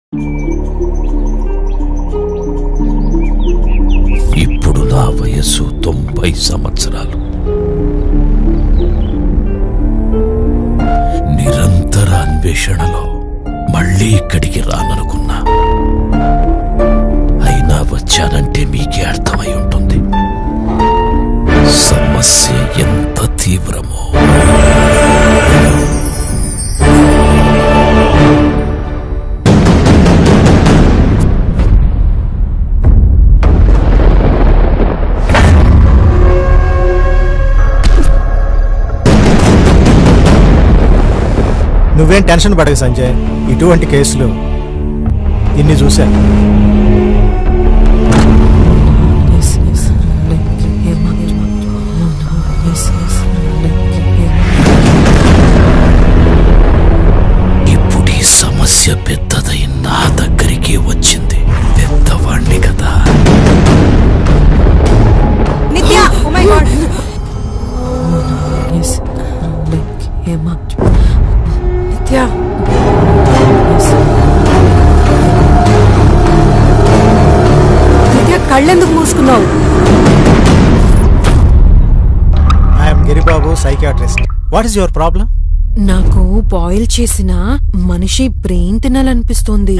ఇప్పుడు నా వయస్సు తొంభై సంవత్సరాలు నిరంతర అన్వేషణలో మళ్ళీ ఇక్కడికి రాననుకున్నా అయినా వచ్చానంటే మీకే అర్థమై ఉంటుంది సమస్య ఎంత తీవ్రమో నువ్వేం టెన్షన్ పడకు సంజయ్ ఇటువంటి కేసులు ఇన్ని చూశా ఇప్పుడు ఈ సమస్య పెద్దదై నా దగ్గరికి వచ్చింది పెద్దవాణ్ణి కదా నిత్య oh my god Nitya Nitya కళ్ళెందుకు మూసుకున్నావు I'm Giribabu psychiatrist what is your problem నాకు బాయిల్ చేసిన మనిషి బ్రెయిన్ తినాలనిపిస్తోంది